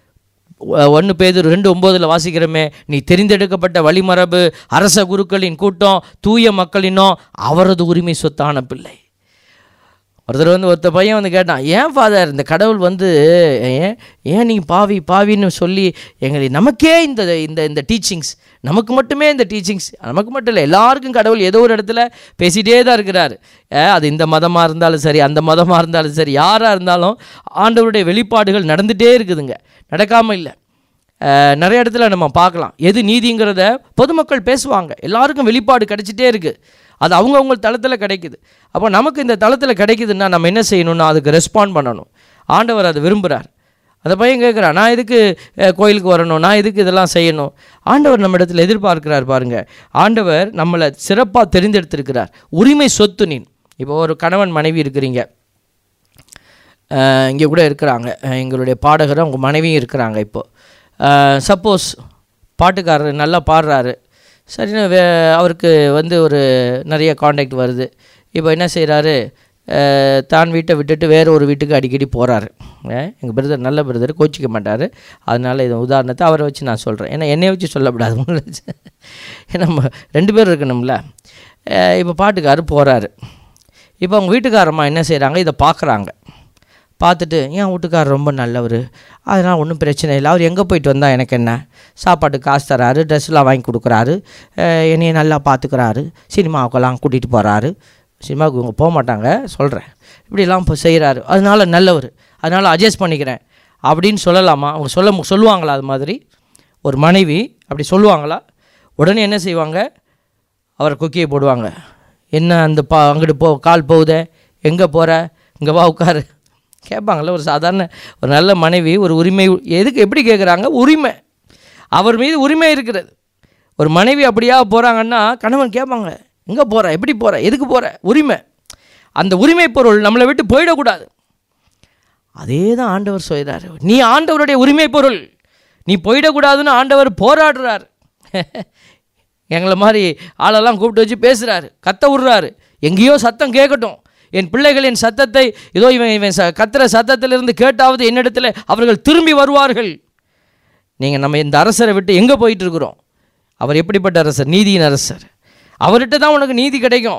ஒன்று பேர் ரெண்டு ஒம்போதில் வாசிக்கிறோமே நீ தெரிந்தெடுக்கப்பட்ட வழிமரபு அரச குருக்களின் கூட்டம் தூய மக்களினோ அவரது உரிமை சொத்தான பிள்ளை ஒருத்தர் வந்து ஒருத்த பையன் வந்து கேட்டான் ஏன் ஃபாதர் இந்த கடவுள் வந்து ஏன் ஏன் நீங்கள் பாவி பாவின்னு சொல்லி எங்களை நமக்கே இந்த இந்த இந்த டீச்சிங்ஸ் நமக்கு மட்டுமே இந்த டீச்சிங்ஸ் நமக்கு மட்டும் இல்லை எல்லாருக்கும் கடவுள் ஏதோ ஒரு இடத்துல பேசிகிட்டே தான் இருக்கிறார் அஹ் அது இந்த மதமாக இருந்தாலும் சரி அந்த மதமாக இருந்தாலும் சரி யாராக இருந்தாலும் ஆண்டவருடைய வெளிப்பாடுகள் நடந்துகிட்டே இருக்குதுங்க நடக்காமல் இல்லை அஹ் நிறைய இடத்துல நம்ம பார்க்கலாம் எது நீதிங்கிறத பொதுமக்கள் பேசுவாங்க எல்லாருக்கும் வெளிப்பாடு கிடைச்சிட்டே இருக்குது அது அவங்கவுங்க தளத்தில் கிடைக்குது அப்போ நமக்கு இந்த தளத்தில் கிடைக்குதுன்னா நம்ம என்ன செய்யணும்னா அதுக்கு ரெஸ்பாண்ட் பண்ணணும் ஆண்டவர் அதை விரும்புகிறார் அந்த பையன் கேட்குறான் நான் எதுக்கு அஹ், கோயிலுக்கு வரணும் நான் எதுக்கு இதெல்லாம் செய்யணும் ஆண்டவர் நம்ம இடத்துல எதிர்பார்க்கிறார் பாருங்க ஆண்டவர் நம்மளை சிறப்பாக தெரிந்தெடுத்திருக்கிறார் உரிமை சொத்து நீ இப்போ ஒரு கணவன் மனைவி இருக்கிறீங்க இங்கே கூட இருக்கிறாங்க அஹ் எங்களுடைய பாடகர் அவங்க மனைவியும் இருக்கிறாங்க இப்போது சப்போஸ் பாட்டுக்காரர் நல்லா பாடுறாரு சரின்னு வே அவருக்கு வந்து ஒரு நிறைய காண்டாக்ட் வருது இப்போ என்ன செய்கிறாரு தான் வீட்டை விட்டுட்டு வேறு ஒரு வீட்டுக்கு அடிக்கடி போகிறாரு எங்கள் பிரதர் நல்ல பிரதர் கோச்சிக்க மாட்டார் அதனால் இது உதாரணத்தை அவரை வச்சு நான் சொல்கிறேன் ஏன்னா என்னைய வச்சு சொல்லக்கூடாது உங்களை வச்சு. ஏன்னா நம்ம ரெண்டு பேர் இருக்கணும்ல அஹ் இப்போ பாட்டுக்காரர் போகிறாரு இப்போ அவங்க வீட்டுக்காரம்மா என்ன செய்கிறாங்க இதை பார்க்குறாங்க பார்த்துட்டு என் வீட்டுக்காரர் ரொம்ப நல்லவர் அதனால் ஒன்றும் பிரச்சனை இல்லை அவர் எங்கே போயிட்டு வந்தால் எனக்கு என்ன சாப்பாட்டு காசு தராரு ட்ரெஸ்லாம் வாங்கி கொடுக்குறாரு அஹ் என்னைய நல்லா பார்த்துக்கிறாரு சினிமாவுக்கெல்லாம் கூட்டிகிட்டு போகிறாரு சினிமாவுக்கு இவங்க போக மாட்டாங்க சொல்கிறேன் இப்படிலாம் இப்போ செய்கிறாரு அதனால நல்லவர் அதனால் அட்ஜஸ்ட் பண்ணிக்கிறேன் அப்படின்னு சொல்லலாமா அவங்க சொல்ல சொல்லுவாங்களா அது மாதிரி ஒரு மனைவி அப்படி சொல்லுவாங்களா உடனே என்ன செய்வாங்க அவரை கொக்கியை போடுவாங்க என்ன அந்த பா அங்கிட்டு போ கால் போகுதே எங்கே போகிற இங்கே வா உட்காரு கேட்பாங்கள்ல ஒரு சாதாரண ஒரு நல்ல மனைவி ஒரு உரிமை எதுக்கு எப்படி கேட்குறாங்க உரிமை அவர் மீது உரிமை இருக்கிறது ஒரு மனைவி அப்படியா போகிறாங்கன்னா கணவன் கேட்பாங்க எங்கே போகிற எப்படி போகிற எதுக்கு போகிற உரிமை அந்த உரிமை பொருள் நம்மளை விட்டு போயிடக்கூடாது அதே தான் ஆண்டவர் சொல்கிறார் நீ ஆண்டவருடைய உரிமை பொருள் நீ போயிடக்கூடாதுன்னு ஆண்டவர் போராடுறார் எங்களை மாதிரி ஆளெல்லாம் கூப்பிட்டு வச்சு பேசுகிறாரு கத்த விடுறாரு எங்கேயோ சத்தம் கேட்கட்டும் என் பிள்ளைகளின் சத்தத்தை இதோ இவன் இவன் ச கத்துற சத்தத்திலிருந்து கேட்டாவது என்னிடத்தில் அவர்கள் திரும்பி வருவார்கள் நீங்கள் நம்ம இந்த அரசரை விட்டு எங்கே போயிட்டு இருக்கிறோம் அவர் எப்படிப்பட்ட அரசர் நீதியின் அரசர் அவர்கிட்ட தான் உனக்கு நீதி கிடைக்கும்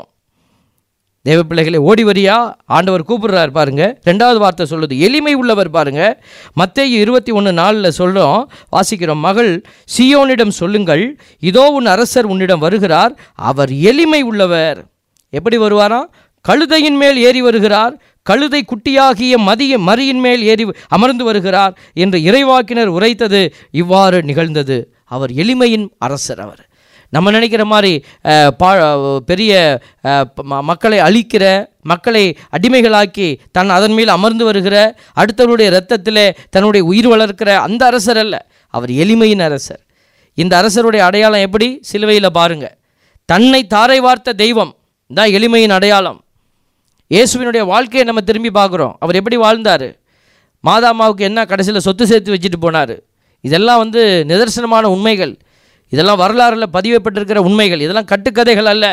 தேவ பிள்ளைகளை ஓடி வரியா ஆண்டவர் கூப்பிடுறார் பாருங்க ரெண்டாவது வார்த்தை சொல்லுது எளிமை உள்ளவர் பாருங்க மத்தேயு இருபத்தி ஒன்று நாலில் சொல்கிறோம் வாசிக்கிறோம் மகள் சியோனிடம் சொல்லுங்கள் இதோ உன் அரசர் உன்னிடம் வருகிறார் அவர் எளிமை உள்ளவர் எப்படி வருவாராம் கழுதையின் மேல் ஏறி வருகிறார் கழுதை குட்டியாகிய மதிய மரியின் மேல் ஏறி அமர்ந்து வருகிறார் என்று இறைவாக்கினர் உரைத்தது இவ்வாறு நிகழ்ந்தது அவர் எளிமையின் அரசர் அவர் நம்ம நினைக்கிற மாதிரி அஹ், பா பெரிய அஹ், ப- ம- மக்களை அழிக்கிற மக்களை அடிமைகளாக்கி தன் அதன் மேல் அமர்ந்து வருகிற அடுத்தவருடைய இரத்தத்திலே தன்னுடைய உயிர் வளர்க்கிற அந்த அரசர் அல்ல அவர் எளிமையின் அரசர் இந்த அரசருடைய அடையாளம் எப்படி சிலுவையில் பாருங்க தன்னை தாரை வார்த்த தெய்வம் தான் எளிமையின் அடையாளம் இயேசுவினுடைய வாழ்க்கையை நம்ம திரும்பி பார்க்குறோம் அவர் எப்படி வாழ்ந்தார் மாதாமாவுக்கு என்ன கடைசியில் சொத்து சேர்த்து வச்சுட்டு போனார் இதெல்லாம் வந்து நிதர்சனமான உண்மைகள் இதெல்லாம் வரலாறில் பதியப்பட்டிருக்கிற உண்மைகள் இதெல்லாம் கட்டுக்கதைகள் அல்ல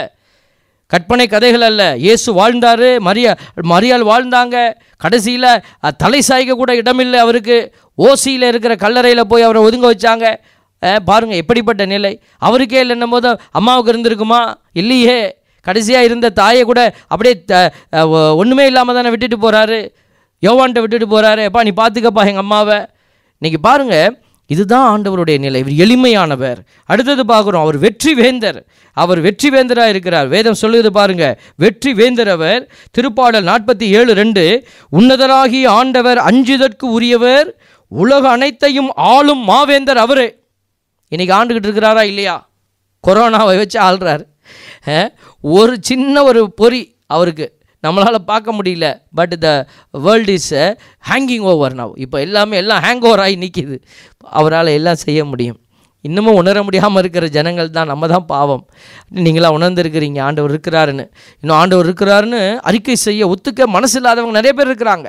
கற்பனை கதைகள் அல்ல இயேசு வாழ்ந்தார் மரியா மரியாள் வாழ்ந்தாங்க கடைசியில் அஹ், தலை சாய்க்க கூட இடமில்லை அவருக்கு ஓசியில் இருக்கிற கல்லறையில் போய் அவரை ஒதுங்க வச்சாங்க அஹ், பாருங்க எப்படிப்பட்ட நிலை அவருக்கே இல்லைன்னும் போது அம்மாவுக்கு இருந்திருக்குமா இல்லையே கடைசியாக இருந்த தாயை கூட அப்படியே த- அஹ், ஒ- ஒண்ணுமே இல்லாமல் தானே விட்டுட்டு போகிறாரு யோவான்ட்ட விட்டுட்டு போகிறாரு அப்பா நீ பார்த்துக்கப்பா எங்கள் அம்மாவை இன்னைக்கு பாருங்க இதுதான் ஆண்டவருடைய நிலை இவர் எளிமையானவர் அடுத்தது பார்க்குறோம் அவர் வெற்றி வேந்தர் அவர் வெற்றி வேந்தராக இருக்கிறார் வேதம் சொல்லுது பாருங்க வெற்றி வேந்தர் அவர் திருப்பாடல் நாற்பத்தி ஏழு ரெண்டு உன்னதராகிய ஆண்டவர் அஞ்சுதற்கு உரியவர் உலக அனைத்தையும் ஆளும் மாவேந்தர் அவரே இன்னைக்கு ஆண்டுகிட்டு இருக்கிறாரா இல்லையா கொரோனாவை வச்சு ஆள்றார் அஹ், ஒரு சின்ன ஒரு பொறி அவருக்கு நம்மளால் பார்க்க முடியல but the world is hanging over now இப்போ எல்லாமே எல்லாம் ஹேங் ஓவர் ஆகி நிற்கிது அவரால் எல்லாம் செய்ய முடியும் இன்னமும் உணர முடியாமல் இருக்கிற ஜனங்கள் தான் நம்ம தான் பாவம் நீங்களாம் உணர்ந்திருக்கிறீங்க ஆண்டவர் இருக்கிறாருன்னு இன்னும் ஆண்டவர் இருக்கிறாருன்னு அறிக்கை செய்ய ஒத்துக்க மனசு இல்லாதவங்க நிறைய பேர் இருக்கிறாங்க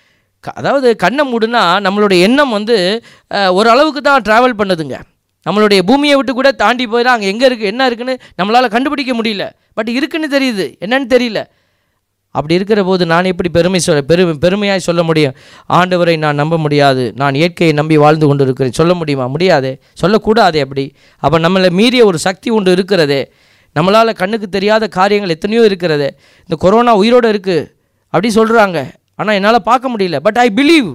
க- அதாவது கண்ணை மூடுனா நம்மளுடைய எண்ணம் வந்து அஹ், ஒரு அளவுக்கு தான் ட்ராவல் பண்ணுதுங்க நம்மளுடைய பூமியை விட்டு கூட தாண்டி போயிடா அங்கே எங்கே இருக்குது என்ன இருக்குன்னு நம்மளால் கண்டுபிடிக்க முடியல பட் இருக்குன்னு தெரியுது என்னன்னு தெரியல அப்படி இருக்கிற போது நான் எப்படி பெருமை சொல்ல பெரு பெருமையாய் சொல்ல முடியும் ஆண்டவரை நான் நம்ப முடியாது நான் இயற்கையை நம்பி வாழ்ந்து கொண்டு இருக்கிறேன் சொல்ல முடியுமா முடியாதே சொல்லக்கூடாதே அப்படி அப்போ நம்மளை மீறிய ஒரு சக்தி ஒன்று இருக்கிறதே நம்மளால் கண்ணுக்கு தெரியாத காரியங்கள் எத்தனையோ இருக்கிறது இந்த கொரோனா உயிரோடு இருக்குது அப்படி சொல்கிறாங்க ஆனால் என்னால் பார்க்க முடியல பட் ஐ பிலீவ்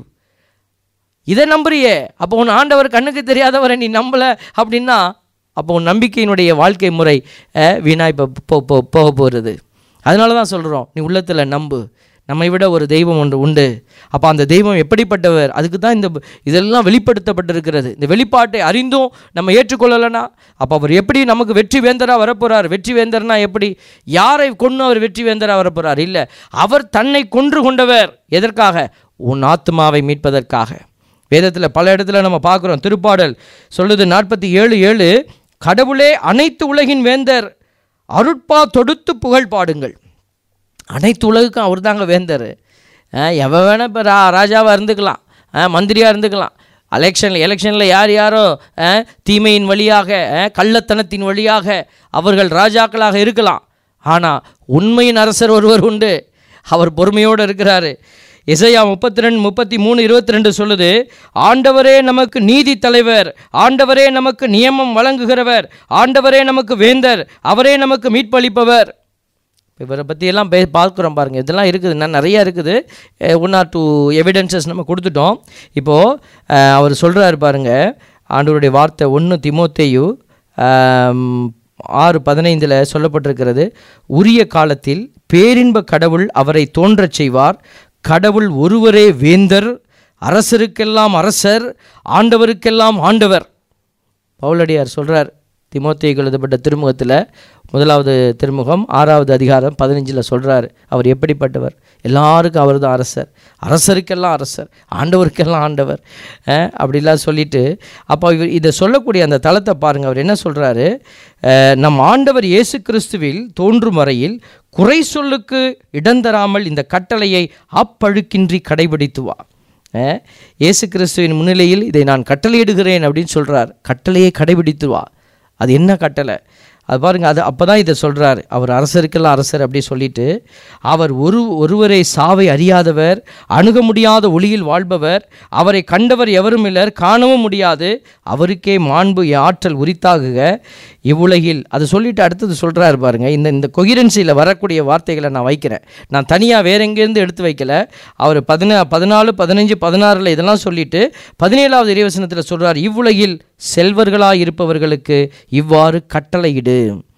இதை நம்புறியே அப்போ உன் ஆண்டவர் கண்ணுக்கு தெரியாதவரை நீ நம்பலை அப்படின்னா அப்போ உன் நம்பிக்கையினுடைய வாழ்க்கை முறை அஹ், வீணாய் போ- போ- போ- போக போகிறது அதனால தான் சொல்கிறோம் நீ உள்ளத்தில் நம்பு நம்மை விட ஒரு தெய்வம் ஒன்று உண்டு அப்போ அந்த தெய்வம் எப்படிப்பட்டவர் அதுக்கு தான் இந்த இதெல்லாம் வெளிப்படுத்தப்பட்டிருக்கிறது இந்த வெளிப்பாட்டை அறிந்தும் நம்ம ஏற்றுக்கொள்ளலைன்னா அப்போ அவர் எப்படி நமக்கு வெற்றி வேந்தராக வரப்போகிறார் வெற்றி வேந்தர்னா எப்படி யாரை கொண்டு அவர் வெற்றி வேந்தராக வரப்போகிறார் இல்லை அவர் தன்னை கொன்று கொண்டவர் எதற்காக உன் ஆத்மாவை மீட்பதற்காக வேதத்தில் பல இடத்துல நம்ம பார்க்குறோம் திருப்பாடல் சொல்லுது நாற்பத்தி ஏழு ஏழு கடவுளே அனைத்து உலகின் வேந்தர் அருட்பா தொடுத்து புகழ் பாடுங்கள் அனைத்து உலகுக்கும் அவர் தாங்க வேந்தர் எவன் வேணால் இப்போ ரா ராஜாவாக இருந்துக்கலாம் மந்திரியாக இருந்துக்கலாம் எலெக்ஷனில் எலெக்ஷனில் யார் யாரோ அஹ், தீமையின் வழியாக அஹ், கள்ளத்தனத்தின் வழியாக அவர்கள் ராஜாக்களாக இருக்கலாம் ஆனால் உண்மையின் அரசர் ஒருவர் உண்டு அவர் பொறுமையோடு இருக்கிறாரு இசையா முப்பத்தி ரெண்டு முப்பத்தி மூணு இருபத்தி ரெண்டு சொல்லுது ஆண்டவரே நமக்கு நீதி தலைவர் ஆண்டவரே நமக்கு நியமம் வழங்குகிறவர் ஆண்டவரே நமக்கு வேந்தர் அவரே நமக்கு மீட்பளிப்பவர் இவரை பற்றியெல்லாம் பே பார்க்குறோம் பாருங்கள் இதெல்லாம் இருக்குது இன்னும் நிறையா இருக்குது ஒன் ஆர் டூ எவிடன்சஸ் நம்ம கொடுத்துட்டோம் இப்போது அவர் சொல்கிறாரு பாருங்க ஆண்டவருடைய வார்த்தை ஒன்று திமோத்தேயு ஆம், ஆறு பதினைந்தில் சொல்லப்பட்டிருக்கிறது உரிய காலத்தில் பேரின்ப கடவுள் அவரை தோன்றச் செய்வார் கடவுள் ஒருவரே வேந்தர் அரசருக்கெல்லாம் அரசர் ஆண்டவருக்கெல்லாம் ஆண்டவர் பவுலடியார் சொல்கிறார் திமோத்தேயுக்கு எழுதப்பட்ட திருமுகத்தில் முதலாவது திருமுகம் ஆறாவது அதிகாரம் பதினஞ்சில் சொல்கிறார் அவர் எப்படிப்பட்டவர் எல்லாருக்கும் அவர் தான் அரசர் அரசருக்கெல்லாம் அரசர் ஆண்டவருக்கெல்லாம் ஆண்டவர் அஹ், அப்படிலாம் சொல்லிட்டு அப்போ இவர் இதை சொல்லக்கூடிய அந்த தளத்தை பாருங்கள் அவர் என்ன சொல்கிறாரு நம் ஆண்டவர் இயேசு கிறிஸ்துவில் தோன்றும் வரையில் குறை சொல்லுக்கு இடந்தராமல் இந்த கட்டளையை அப்பழுக்கின்றி கடைபிடித்து வா அஹ், இயேசு கிறிஸ்துவின் முன்னிலையில் இதை நான் கட்டளையிடுகிறேன் அப்படின்னு சொல்கிறார் கட்டளையை கடைபிடித்து வா அது என்ன கட்டளை அது பாருங்க அது அப்போ தான் இதை சொல்கிறார் அவர் அரசருக்கெல்லாம் அரசர் அப்படி சொல்லிட்டு அவர் ஒரு ஒருவரை சாவை அறியாதவர் அணுக முடியாத ஒளியில் வாழ்பவர் அவரை கண்டவர் எவரும் இல்லர் காணவும் முடியாது அவருக்கே மாண்பு ஆற்றல் உரித்தாகுக இவ்வுலகில் அது சொல்லிட்டு அடுத்தது சொல்கிறாரு பாருங்க இந்த இந்த கொகிரன்சியில் வரக்கூடிய வார்த்தைகளை நான் வைக்கிறேன் நான் தனியாக வேற எங்கேருந்து எடுத்து வைக்கல அவர் பதினா பதினாலு பதினஞ்சு பதினாறில் இதெல்லாம் சொல்லிட்டு பதினேழாவது இறைவசனத்தில் சொல்கிறார் இவ்வுலகில் செல்வர்களாக இருப்பவர்களுக்கு இவ்வாறு கட்டளையிடு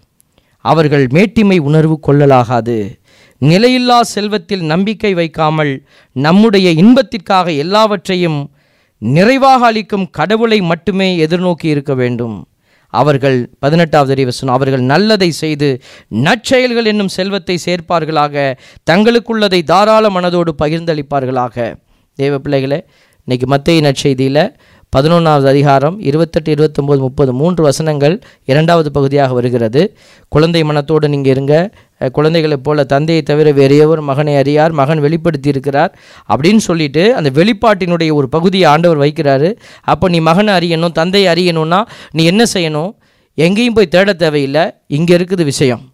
அவர்கள் மேட்டிமை உணர்வு கொள்ளலாகாது நிலையில்லா செல்வத்தில் நம்பிக்கை வைக்காமல் நம்முடைய இன்பத்திற்காக எல்லாவற்றையும் நிறைவாக அளிக்கும் கடவுளை மட்டுமே எதிர்நோக்கி இருக்க வேண்டும் அவர்கள் பதினெட்டாவது அறிவசனம் அவர்கள் நல்லதை செய்து நற்செயல்கள் என்னும் செல்வத்தை சேர்ப்பார்களாக தங்களுக்குள்ளதை தாராள மனதோடு பகிர்ந்தளிப்பார்களாக தேவ பிள்ளைகளே இன்னைக்கு மத்திய நற்செய்தியில் பதினொன்றாவது அதிகாரம் இருபத்தெட்டு இருபத்தொம்போது முப்பது மூன்று வசனங்கள் இரண்டாவது பகுதியாக வருகிறது குழந்தை மனத்தோடு நீங்கள் இருங்க அஹ், குழந்தைகளைப் போல தந்தையை தவிர வேறு எவர் மகனை அறியார் மகன் வெளிப்படுத்தி இருக்கிறார் அப்படின்னு சொல்லிட்டு அந்த வெளிப்பாட்டினுடைய ஒரு பகுதியை ஆண்டவர் வைக்கிறாரு அப்போ நீ மகனை அறியணும் தந்தையை அறியணும்னா நீ என்ன செய்யணும் எங்கேயும் போய் தேட தேவையில்லை இங்கே இருக்குது விஷயம்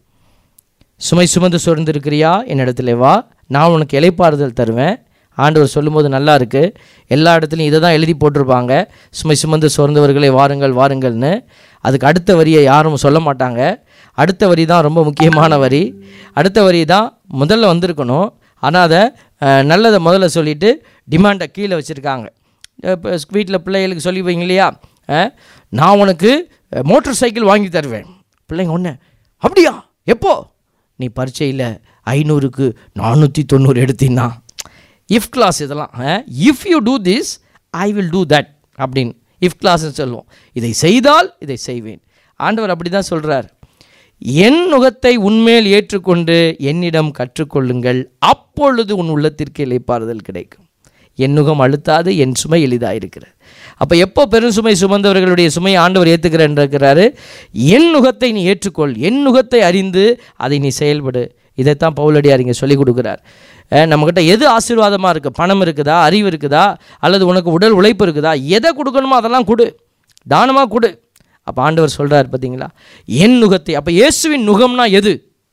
சுமை சுமந்து சோர்ந்திருக்கிறியா என்னிடத்துல வா நான் உனக்கு இலைப்பாறுதல் தருவேன் ஆண்டவர் சொல்லும்போது நல்லா இருக்கு எல்லா இடத்துலையும் இதை தான் எழுதி போட்டிருப்பாங்க சுமை சுமந்து சோர்ந்தவர்களே வாருங்கள் வாருங்கள்னு அதுக்கு அடுத்த வரியை யாரும் சொல்ல மாட்டாங்க அடுத்த வரி தான் ரொம்ப முக்கியமான வரி அடுத்த வரி தான் முதல்ல வந்திருக்கணும் ஆனால் அதை அஹ், நல்லதை முதல்ல சொல்லிட்டு டிமாண்டை கீழே வச்சுருக்காங்க இப்போ வீட்டில் பிள்ளைகளுக்கு சொல்லி வைங்க இல்லையா அஹ், நான் உனக்கு மோட்டார் சைக்கிள் வாங்கி தருவேன் பிள்ளைங்க ஒன்று அப்படியா எப்போ நீ பரீட்சையில் ஐநூறுக்கு நானூற்றி தொண்ணூறு எடுத்தீன்னா இஃப் கிளாஸ் இதெல்லாம் if you do this I will do that அப்படின்னு இஃப் கிளாஸ்னு சொல்லுவோம் இதை செய்தால் இதை செய்வேன் ஆண்டவர் அப்படி தான் சொல்கிறார் என் நுகத்தை உன்மேல் ஏற்றுக்கொண்டு என்னிடம் கற்றுக்கொள்ளுங்கள் அப்பொழுது உன் உள்ளத்திற்கு இளைப்பாறுதல் கிடைக்கும் என் நுகம் அழுத்தாது என் சுமை எளிதாயிருக்கிறது அப்போ எப்போ பெரும் சுமை சுமந்தவர்களுடைய சுமை ஆண்டவர் ஏற்றுக்கிறேன்றாரு என் நுகத்தை நீ ஏற்றுக்கொள் என் நுகத்தை அறிந்து அதை நீ செயல்படு இதைத்தான் பவுலடியார் இங்கே சொல்லிக் கொடுக்குறார் அஹ் நம்மக்கிட்ட எது ஆசீர்வாதமாக இருக்குது பணம் இருக்குதா அறிவு இருக்குதா அல்லது உனக்கு உடல் உழைப்பு இருக்குதா எதை கொடுக்கணுமோ அதெல்லாம் கொடு தானமாக கொடு அப்போ ஆண்டவர் சொல்கிறார் பார்த்தீங்களா என் நுகத்தை அப்போ இயேசுவின் நுகம்னா எது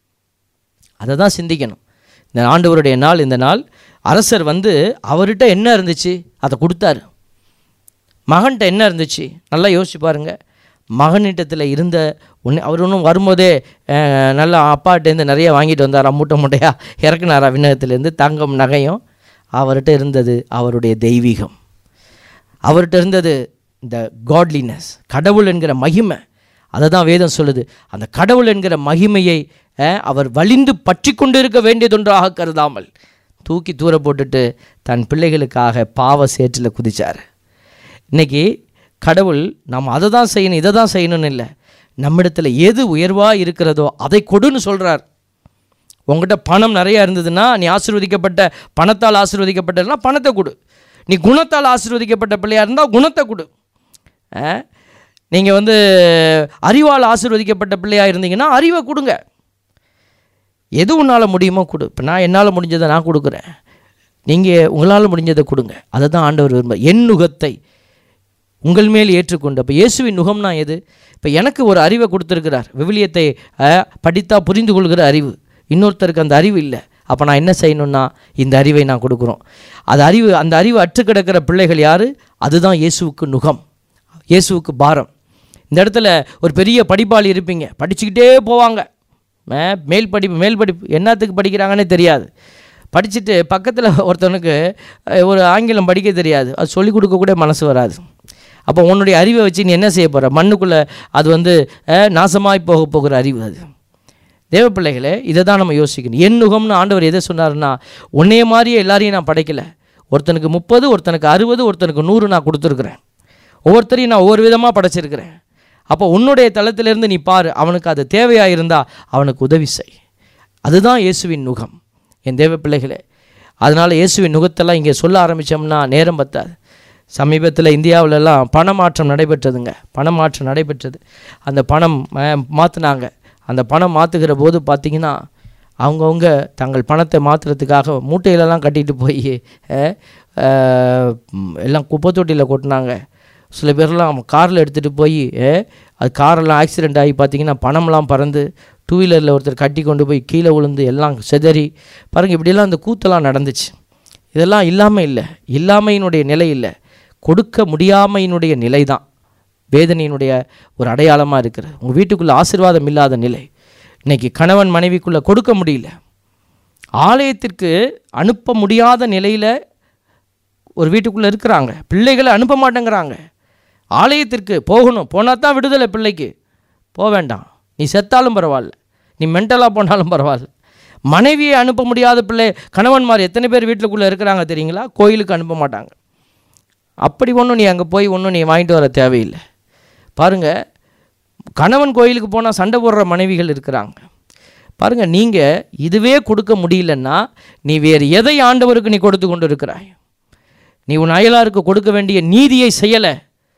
அதை தான் சிந்திக்கணும் இந்த ஆண்டவருடைய நாள் இந்த நாள் அரசர் வந்து அவர்கிட்ட என்ன இருந்துச்சு அதை கொடுத்தாரு மகன்கிட்ட என்ன இருந்துச்சு நல்லா யோசிச்சு பாருங்க மகனிட்டத்தில் இருந்த ஒன்று அவர் ஒன்றும் வரும்போதே அஹ், நல்லா அப்பாட்டேருந்து நிறைய வாங்கிட்டு வந்தாரா மூட்டை மூட்டையாக இறக்குனாரா விண்ணகத்திலேருந்து தங்கம் நகையும் அவர்கிட்ட இருந்தது அவருடைய தெய்வீகம் அவர்கிட்ட இருந்தது இந்த காட்லினஸ் கடவுள் என்கிற மகிமை அதை தான் வேதம் சொல்லுது அந்த கடவுள் என்கிற மகிமையை அஹ், அவர் வலிந்து பற்றி கொண்டு இருக்க வேண்டியதொன்றாக கருதாமல் தூக்கி தூர போட்டுட்டு தன் பிள்ளைகளுக்காக பாவ சேற்றில் குதிச்சார் இன்னைக்கு கடவுள் நாம் அதை தான் செய்யணும் இதை தான் செய்யணும்னு இல்லை நம்மிடத்தில் எது உயர்வாக இருக்கிறதோ அதை கொடுன்னு சொல்கிறார் உங்ககிட்ட பணம் நிறையா இருந்ததுன்னா நீ ஆசீர்வதிக்கப்பட்ட பணத்தால் ஆசீர்வதிக்கப்பட்டதுன்னா பணத்தை கொடு நீ குணத்தால் ஆசீர்வதிக்கப்பட்ட பிள்ளையா இருந்தால் குணத்தை கொடு நீங்கள் வந்து அறிவால் ஆசீர்வதிக்கப்பட்ட பிள்ளையாக இருந்தீங்கன்னா அறிவை கொடுங்க எது உன்னால் முடியுமோ கொடு இப்போ நான் என்னால் முடிஞ்சதை நான் கொடுக்குறேன் நீங்கள் உங்களால் முடிஞ்சதை கொடுங்க அதை தான் ஆண்டவர் விரும்ப என் நுகத்தை உங்கள் மேல் ஏற்றுக்கொண்டு அப்போ இயேசுவின் நுகம்னா எது இப்போ எனக்கு ஒரு அறிவை கொடுத்துருக்கிறார் விவிலியத்தை அஹ், படித்தா புரிந்து கொள்கிற அறிவு இன்னொருத்தருக்கு அந்த அறிவு இல்லை அப்போ நான் என்ன செய்யணும்னா இந்த அறிவை நான் கொடுக்குறோம் அது அறிவு அந்த அறிவு அற்று கிடக்கிற பிள்ளைகள் யார் அதுதான் இயேசுவுக்கு நுகம் இயேசுவுக்கு பாரம் இந்த இடத்துல ஒரு பெரிய படிப்பாளி இருப்பீங்க படிச்சுக்கிட்டே போவாங்க மே- மேல் படிப்பு மேல் படிப்பு என்னத்துக்கு படிக்கிறாங்கன்னே தெரியாது படிச்சுட்டு பக்கத்தில் ஒருத்தனுக்கு அஹ், ஒரு ஆங்கிலம் படிக்க தெரியாது அது சொல்லிக் கொடுக்க கூட மனசு வராது அப்போ உன்னுடைய அறிவை வச்சு நீ என்ன செய்ய போகிற மண்ணுக்குள்ளே அது வந்து அஹ், நாசமாய் போக போகிற அறிவு அது தேவ பிள்ளைகளே இதை தான் நம்ம யோசிக்கணும் என் நுகம்னு ஆண்டவர் எதை சொன்னாருன்னா உன்னைய மாதிரியே எல்லாரையும் நான் படைக்கல ஒருத்தனுக்கு முப்பது ஒருத்தனுக்கு அறுபது ஒருத்தனுக்கு நூறு நான் கொடுத்துருக்குறேன் ஒவ்வொருத்தரையும் நான் ஒவ்வொரு விதமாக படைச்சிருக்கிறேன் அப்போ உன்னுடைய தளத்திலிருந்து நீ பாரு அவனுக்கு அது தேவையாக இருந்தால் அவனுக்கு உதவி செய் அதுதான் இயேசுவின் நுகம் என் தேவ பிள்ளைகளே அதனால் இயேசுவின் நுகத்தெல்லாம் இங்கே சொல்ல ஆரம்பித்தோம்னா நேரம் பத்தாது சமீபத்தில் இந்தியாவிலலாம் பணமாற்றம் நடைபெற்றதுங்க பணமாற்றம் நடைபெற்றது அந்த பணம் மாற்றினாங்க அந்த பணம் மாற்றுகிற போது பார்த்திங்கன்னா அவங்கவுங்க தங்கள் பணத்தை மாற்றுறதுக்காக மூட்டையிலலாம் கட்டிட்டு போய் அஹ், அஹ், ம், எல்லாம் குப்பை தொட்டியில் கொட்டினாங்க சில பேர்லாம் காரில் எடுத்துகிட்டு போய் அஹ், அது காரெல்லாம் ஆக்சிடெண்ட் ஆகி பார்த்தீங்கன்னா பணம்லாம் பறந்து டூ வீலரில் ஒருத்தர் கட்டி கொண்டு போய் கீழே விழுந்து எல்லாம் சிதறி பாருங்கள் இப்படியெல்லாம் அந்த கூத்தெல்லாம் நடந்துச்சு இதெல்லாம் இல்லாமல் இல்லை இல்லாமையினுடைய நிலை இல்லை கொடுக்க முடியாமையினுடைய நிலை தான் வேதனையினுடைய ஒரு அடையாளமாக இருக்கிறது உங்கள் வீட்டுக்குள்ளே ஆசீர்வாதம் இல்லாத நிலை இன்னைக்கு கணவன் மனைவிக்குள்ளே கொடுக்க முடியல ஆலயத்திற்கு அனுப்ப முடியாத நிலையில் ஒரு வீட்டுக்குள்ளே இருக்கிறாங்க பிள்ளைகளை அனுப்ப மாட்டேங்கிறாங்க ஆலயத்திற்கு போகணும் போனால் தான் விடுதலை பிள்ளைக்கு போக வேண்டாம் நீ செத்தாலும் பரவாயில்ல நீ மென்டலாக போனாலும் பரவாயில்ல மனைவியை அனுப்ப முடியாத பிள்ளை கணவன்மார் எத்தனை பேர் வீட்டுக்குள்ளே இருக்கிறாங்க தெரியுங்களா கோயிலுக்கு அனுப்ப மாட்டாங்க அப்படி ஒன்றும் நீ அங்கே போய் ஒன்றும் நீ வாங்கிட்டு வர தேவையில்லை பாருங்கள் கணவன் கோயிலுக்கு போனால் சண்டை போடுற மனைவிகள் இருக்கிறாங்க பாருங்கள் நீங்கள் இதுவே கொடுக்க முடியலன்னா நீ வேறு எதை ஆண்டவருக்கு நீ கொடுத்து கொண்டு இருக்கிறாய் நீ உன் அயலாருக்கு கொடுக்க வேண்டிய நீதியை செய்யலை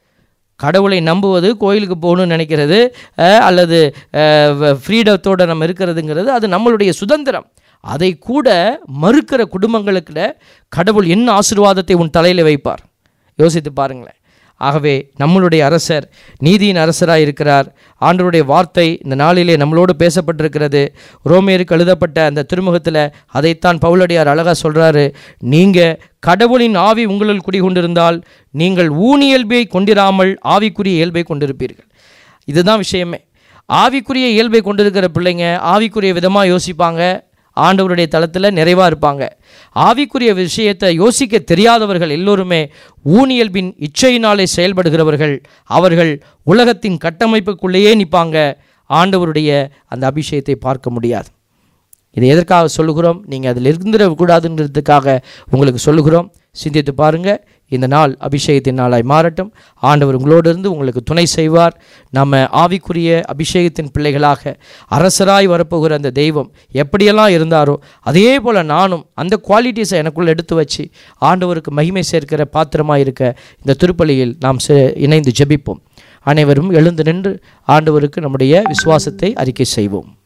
கடவுளை நம்புவது கோயிலுக்கு போகணும்னு நினைக்கிறது அஹ், அல்லது ஃப்ரீடத்தோடு நம்ம இருக்கிறதுங்கிறது அது நம்மளுடைய சுதந்திரம் அதை கூட மறுக்கிற குடும்பங்களுக்குள்ள கடவுள் என்ன ஆசீர்வாதத்தை உன் தலையில் வைப்பார் யோசித்து பாருங்களேன் ஆகவே நம்மளுடைய அரசர் நீதியின் அரசராக இருக்கிறார் ஆண்டவருடைய வார்த்தை இந்த நாளிலே நம்மளோடு பேசப்பட்டிருக்கிறது ரோமேருக்கு எழுதப்பட்ட அந்த திருமுகத்தில் அதைத்தான் பவுலடியார் அழகாக சொல்கிறாரு நீங்கள் கடவுளின் ஆவி உங்களுள் குடிகொண்டிருந்தால் நீங்கள் ஊனியல்பை கொண்டிராமல் ஆவிக்குரிய இயல்பை கொண்டிருப்பீர்கள் இதுதான் விஷயமே ஆவிக்குரிய இயல்பை கொண்டிருக்கிற பிள்ளைங்க ஆவிக்குரிய விதமாக யோசிப்பாங்க ஆண்டவருடைய தளத்தில் நிறைவாக இருப்பாங்க ஆவிக்குரிய விஷயத்தை யோசிக்க தெரியாதவர்கள் எல்லோருமே ஊனியல்பின் இச்சையினாலே செயல்படுகிறவர்கள் அவர்கள் உலகத்தின் கட்டமைப்புக்குள்ளேயே நிற்பாங்க ஆண்டவருடைய அந்த அபிஷேகத்தை பார்க்க முடியாது இதை எதற்காக சொல்லுகிறோம் நீங்கள் அதில் இருந்துடக்கூடாதுன்றதுக்காக உங்களுக்கு சொல்லுகிறோம் சிந்தித்து பாருங்கள் இந்த நாள் அபிஷேகத்தின் நாளாய் மாறட்டும் ஆண்டவர் உங்களோடு இருந்து உங்களுக்கு துணை செய்வார் நம்ம ஆவிக்குரிய அபிஷேகத்தின் பிள்ளைகளாக அரசராய் வரப்போகிற அந்த தெய்வம் எப்படியெல்லாம் இருந்தாரோ அதே போல் நானும் அந்த குவாலிட்டிஸை எனக்குள்ளே எடுத்து வச்சு ஆண்டவருக்கு மகிமை சேர்க்கிற பாத்திரமாக இருக்க இந்த திருப்பலியில் நாம் செ- இணைந்து ஜெபிப்போம் அனைவரும் எழுந்து நின்று ஆண்டவருக்கு நம்முடைய விசுவாசத்தை அறிக்கை செய்வோம்